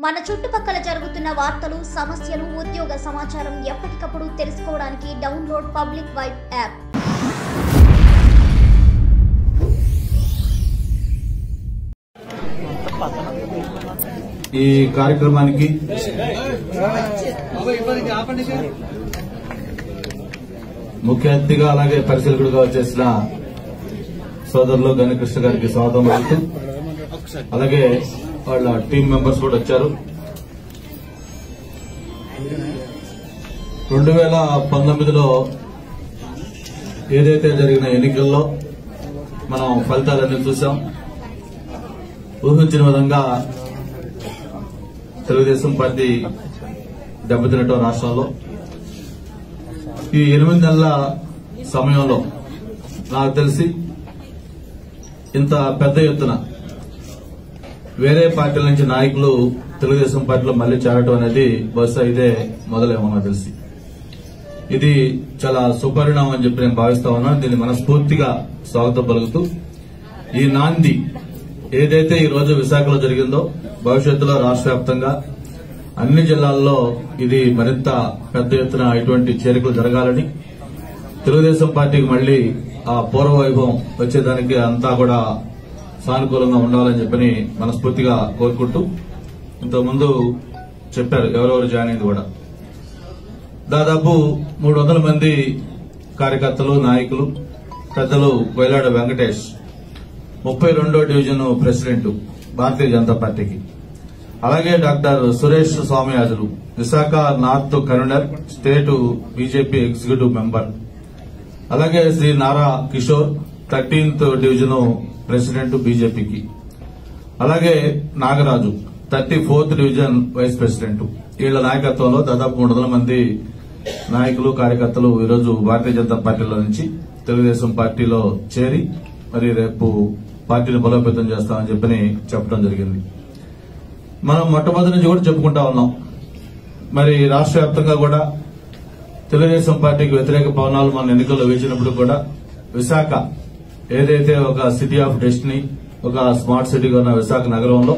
మన చుట్టుపక్కల జరుగుతున్న వార్తలు సమస్యలు ఉద్యోగ సమాచారం ఎప్పటికప్పుడు తెలుసుకోవడానికి డౌన్లోడ్ పబ్లిక్ వైబ్ యాప్ ఈ కార్యక్రమానికి ముఖ్య అతిథిగా అలాగే పరిశీలకుడిగా వచ్చేసిన సోదరులు గణకృష్ణ గారికి స్వాగతం పలుకుతూ అలాగే వాళ్ళ టీం మెంబర్స్ కూడా వచ్చారు రెండు వేల పంతొమ్మిదిలో ఏదైతే జరిగిన ఎన్నికల్లో మనం ఫలితాలన్నీ చూసాం ఊహించిన విధంగా తెలుగుదేశం పార్టీ దెబ్బతినటం రాష్ట్రంలో ఈ ఎనిమిది నెలల సమయంలో నాకు తెలిసి ఇంత పెద్ద ఎత్తున వేరే పార్టీల నుంచి నాయకులు తెలుగుదేశం పార్టీలో మళ్లీ చేరటం అనేది బహుశా ఇదే మొదలేమో నాకు తెలిసి ఇది చాలా సుపరిణామం అని చెప్పి నేను భావిస్తా ఉన్నాను దీన్ని మనస్ఫూర్తిగా స్వాగతం పలుకుతూ ఈ నాంది ఏదైతే ఈ రోజు విశాఖలో జరిగిందో భవిష్యత్తులో రాష్ట్ర వ్యాప్తంగా అన్ని జిల్లాల్లో ఇది మరింత పెద్ద ఎత్తున ఇటువంటి చేరికలు జరగాలని తెలుగుదేశం పార్టీకి మళ్లీ ఆ పూర్వ వైభవం వచ్చేదానికి అంతా కూడా సానుకూలంగా ఉండాలని చెప్పని మనస్ఫూర్తిగా కోరుకుంటూ ఇంతకుముందు చెప్పారు ఎవరెవరు జాయిన్ అయింది కూడా దాదాపు మూడు వందల మంది కార్యకర్తలు నాయకులు పెద్దలు వైలాడ వెంకటేష్ ముప్పై రెండో డివిజన్ ప్రెసిడెంట్ భారతీయ జనతా పార్టీకి అలాగే doctor Suresh Swamiyajulu Visakha north convener state BJP executive member అలాగే Shri Nara Kishore thirteenth division president బీజేపీకి అలాగే Nagaraju thirty fourth division vice president వీళ్ల నాయకత్వంలో దాదాపు మూడు వందల మంది నాయకులు కార్యకర్తలు ఈరోజు భారతీయ జనతా పార్టీలో నుంచి తెలుగుదేశం పార్టీలో చేరి మరి రేపు పార్టీని బలోపేతం చేస్తామని చెప్పని చెప్పడం జరిగింది మనం మొట్టమొదటి నుంచి కూడా చెప్పుకుంటా ఉన్నాం మరి రాష్ట్ర వ్యాప్తంగా కూడా తెలుగుదేశం పార్టీకి వ్యతిరేక పవనాలు మన ఎన్నికల్లో వేసినప్పుడు కూడా విశాఖ ఏదైతే ఒక సిటీ ఆఫ్ డెస్టినీ ఒక స్మార్ట్ సిటీగా ఉన్న విశాఖ నగరంలో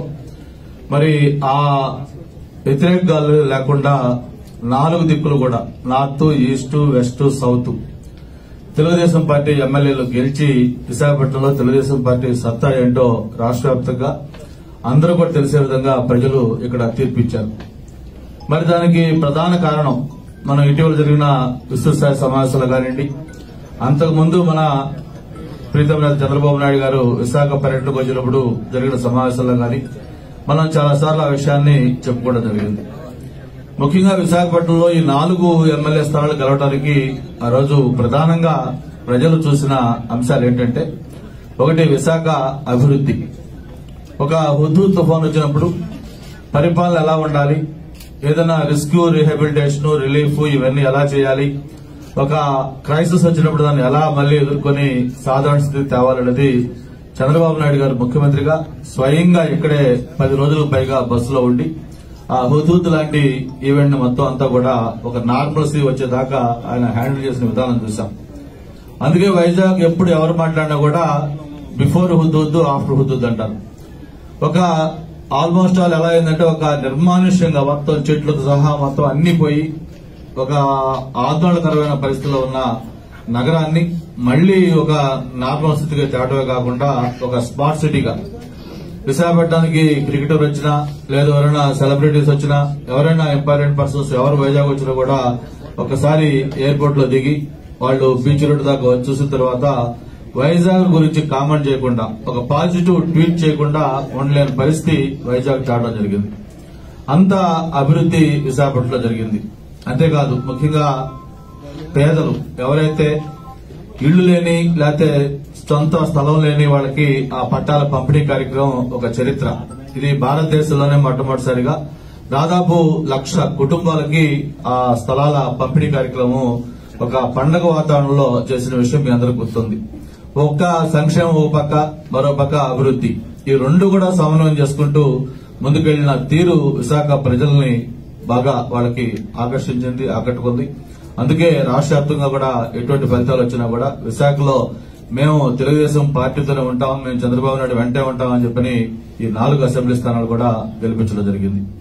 మరి ఆ వ్యతిరేక గాలు లేకుండా నాలుగు దిక్కులు కూడా north east west south Telugu Desam party ఎమ్మెల్యేలు గెలిచి విశాఖపట్నంలో తెలుగుదేశం పార్టీ సత్తా ఏంటో రాష్ట్ర వ్యాప్తంగా అందరూ కూడా తెలిసే విధంగా ప్రజలు ఇక్కడ తీర్పిచ్చారు మరి దానికి ప్రధాన కారణం మనం ఇటీవల జరిగిన విస్తృత స్థాయి సమావేశాలు కానివ్వండి అంతకుముందు మన ప్రీతం నేత చంద్రబాబు నాయుడు గారు విశాఖ పర్యటనకు వచ్చినప్పుడు జరిగిన సమావేశాల్లో కానీ మనం చాలాసార్లు ఆ విషయాన్ని చెప్పుకోవడం జరిగింది ముఖ్యంగా విశాఖపట్నంలో ఈ నాలుగు ఎమ్మెల్యే స్థానాలు గెలవడానికి ఆ రోజు ప్రధానంగా ప్రజలు చూసిన అంశాలు ఏంటంటే ఒకటి విశాఖ అభివృద్ది ఒక హుద్దు తుఫాన్ వచ్చినప్పుడు పరిపాలన ఎలా ఉండాలి ఏదైనా రెస్క్యూ రీహాబిలిటేషన్ రిలీఫ్ ఇవన్నీ ఎలా చేయాలి ఒక క్రైసిస్ వచ్చినప్పుడు దాన్ని ఎలా మళ్లీ ఎదుర్కొని సాధారణ స్థితి తేవాలనేది చంద్రబాబు నాయుడు గారు ముఖ్యమంత్రిగా స్వయంగా ఇక్కడే పది రోజులకు పైగా బస్సులో ఉండి ఆ హుదూద్ లాంటి ఈవెంట్ ని మొత్తం అంతా కూడా ఒక నార్మల్సీ వచ్చేదాకా ఆయన హ్యాండిల్ చేసిన విధానం చూసాం అందుకే వైజాగ్ ఎప్పుడు ఎవరు మాట్లాడినా కూడా బిఫోర్ హుదూద్ ఆఫ్టర్ హుదూద్ అంటారు ఒక ఆల్మోస్ట్ ఆల్ ఎలా అయిందంటే ఒక నిర్మానుష్యంగా మొత్తం చెట్లతో సహా మొత్తం అన్ని పోయి ఒక ఆందోళనకరమైన పరిస్థితిలో ఉన్న నగరాన్ని మళ్లీ ఒక నార్మల్ స్థితిగా తేవడమే కాకుండా ఒక స్మార్ట్ సిటీగా విశాఖపట్నానికి క్రికెటర్ వచ్చినా లేదా ఎవరైనా సెలబ్రిటీస్ వచ్చినా ఎవరైనా ఇంపార్టెంట్ పర్సన్స్ ఎవరు వైజాగ్ వచ్చినా కూడా ఒకసారి ఎయిర్పోర్ట్ లో దిగి వాళ్ళు బీచ్ రోడ్ దాకా వచ్చి చూసిన తర్వాత వైజాగ్ గురించి కామెంట్ చేయకుండా ఒక పాజిటివ్ ట్వీట్ చేయకుండా ఉండలేని పరిస్థితి వైజాగ్ చాటం జరిగింది అంత అభివృద్ది విశాఖపట్నంలో జరిగింది అంతేకాదు ముఖ్యంగా పేదలు ఎవరైతే ఇళ్లు లేని లేకపోతే సొంత స్థలం లేని వాళ్ళకి ఆ పట్టాల పంపిణీ కార్యక్రమం ఒక చరిత్ర ఇది భారతదేశంలోనే మొట్టమొదటిసారిగా దాదాపు లక్ష కుటుంబాలకి ఆ స్థలాల పంపిణీ కార్యక్రమం ఒక పండగ వాతావరణంలో చేసిన విషయం మీ అందరికీ గుర్తుంది ఒక్క సంక్షేమం ఒక పక్క మరో పక్క అభివృద్ది ఈ రెండు కూడా సమన్వయం చేసుకుంటూ ముందుకెళ్లిన తీరు విశాఖ ప్రజల్ని బాగా వాళ్ళకి ఆకర్షించింది ఆకట్టుకుంది అందుకే రాష్ట్ర వ్యాప్తంగా కూడా ఎటువంటి ఫలితాలు వచ్చినా కూడా విశాఖలో మేము తెలుగుదేశం పార్టీతోనే ఉంటాం మేము చంద్రబాబు నాయుడు వెంటే ఉంటాం అని చెప్పని ఈ నాలుగు అసెంబ్లీ స్థానాలు కూడా గెలిపించడం జరిగింది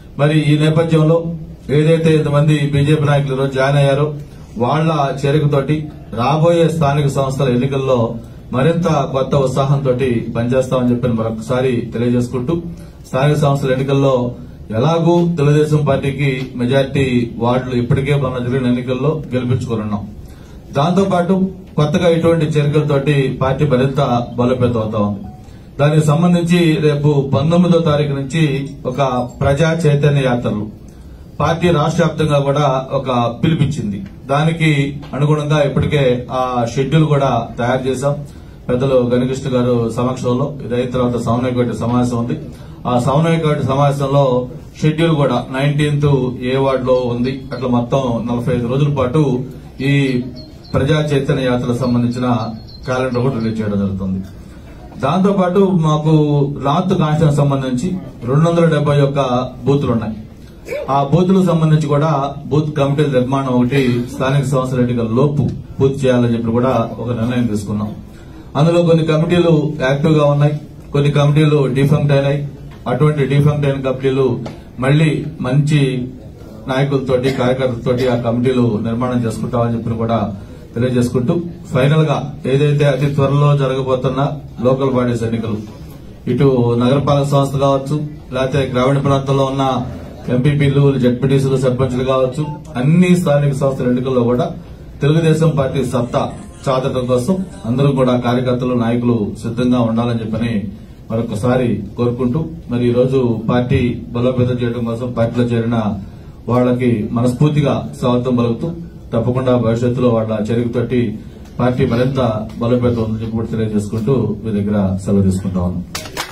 మరి ఈ నేపథ్యంలో ఏదైతే ఇంతమంది బీజేపీ నాయకులు ఈరోజు జాయిన్ అయ్యారో వాళ్ల చేరికతోటి రాబోయే స్థానిక సంస్థల ఎన్నికల్లో మరింత కొత్త ఉత్సాహంతో పనిచేస్తామని చెప్పి మరొకసారి తెలియజేసుకుంటూ స్థానిక సంస్థల ఎన్నికల్లో ఎలాగూ తెలుగుదేశం పార్టీకి మెజార్టీ వార్డులు ఇప్పటికే మన జరిగిన ఎన్నికల్లో గెలిపించుకోనున్నాం దాంతో పాటు కొత్తగా ఇటువంటి చేరికలతోటి పార్టీ మరింత బలోపేతం అవుతా ఉంది దానికి సంబంధించి రేపు పంతొమ్మిదో తారీఖు నుంచి ఒక ప్రజా చైతన్య యాత్రలు పార్టీ రాష్ట్ర వ్యాప్తంగా కూడా ఒక పిలిపించింది దానికి అనుగుణంగా ఇప్పటికే ఆ షెడ్యూల్ కూడా తయారు చేశాం పెద్దలు గణకృష్ణ గారు సమక్షంలో ఇది అయిన తర్వాత సమన్వయ కమిటీ సమావేశం ఉంది ఆ సమన్వయ కమిటీ సమావేశంలో షెడ్యూల్ కూడా నైన్టీన్త్ ఏ వార్డులో ఉంది అట్లా మొత్తం నలభై ఐదు రోజుల పాటు ఈ ప్రజా చైతన్య యాత్రకు సంబంధించిన క్యాలెండర్ కూడా రిలీజ్ చేయడం జరుగుతుంది దాంతో పాటు మాకు నార్త్ కాన్స్టిట్యూన్ సంబంధించి రెండు వందల డెబ్బై ఒక్క బూతులు ఉన్నాయి ఆ బూతులకు సంబంధించి కూడా బూత్ కమిటీల నిర్మాణం ఒకటి స్థానిక సంస్థల ఎన్నికల లోపు పూర్తి చేయాలని చెప్పి కూడా ఒక నిర్ణయం తీసుకున్నాం అందులో కొన్ని కమిటీలు యాక్టివ్ గా ఉన్నాయి కొన్ని కమిటీలు డిఫంక్ట్ అయినాయి అటువంటి డిఫంక్ట్ అయిన కమిటీలు మళ్లీ మంచి నాయకులతోటి కార్యకర్తలతోటి ఆ కమిటీలు నిర్మాణం చేసుకుంటామని చెప్పి కూడా తెలియజేసుకుంటూ ఫైనల్ గా ఏదైతే అతి త్వరలో జరగబోతున్న లోకల్ బాడీస్ ఎన్నికలు ఇటు నగరపాలక సంస్థ కావచ్చు లేకపోతే గ్రామీణ ప్రాంతంలో ఉన్న ఎంపీపీలు జడ్పీటీసీలు సర్పంచ్లు కావచ్చు అన్ని స్థానిక సంస్థల ఎన్నికల్లో కూడా తెలుగుదేశం పార్టీ సత్తా చాటడం కోసం అందరూ కూడా కార్యకర్తలు నాయకులు సిద్ధంగా ఉండాలని చెప్పని మరొకసారి కోరుకుంటూ మరి ఈ రోజు పార్టీ బలోపేతం చేయడం కోసం పార్టీలో చేరిన వాళ్ళకి మనస్ఫూర్తిగా స్వాగతం పలుకుతూ తప్పకుండా భవిష్యత్తులో వాళ్ళ చర్యతోటి పార్టీ మరింత బలోపేతం ఉందని చెప్పి కూడా తెలియజేసుకుంటూ మీ దగ్గర సెలవు తీసుకుంటా ఉన్నాం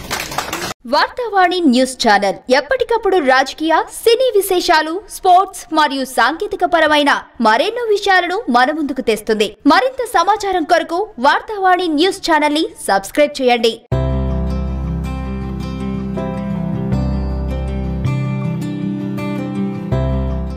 వార్తావాణి న్యూస్ ఛానల్ ఎప్పటికప్పుడు రాజకీయ సినీ విశేషాలు స్పోర్ట్స్ మరియు సాంకేతిక పరమైన మరెన్నో విషయాలను మన ముందుకు తెస్తుంది మరింత సమాచారం కొరకు వార్తావాణి న్యూస్ ఛానల్ ని సబ్స్క్రైబ్ చేయండి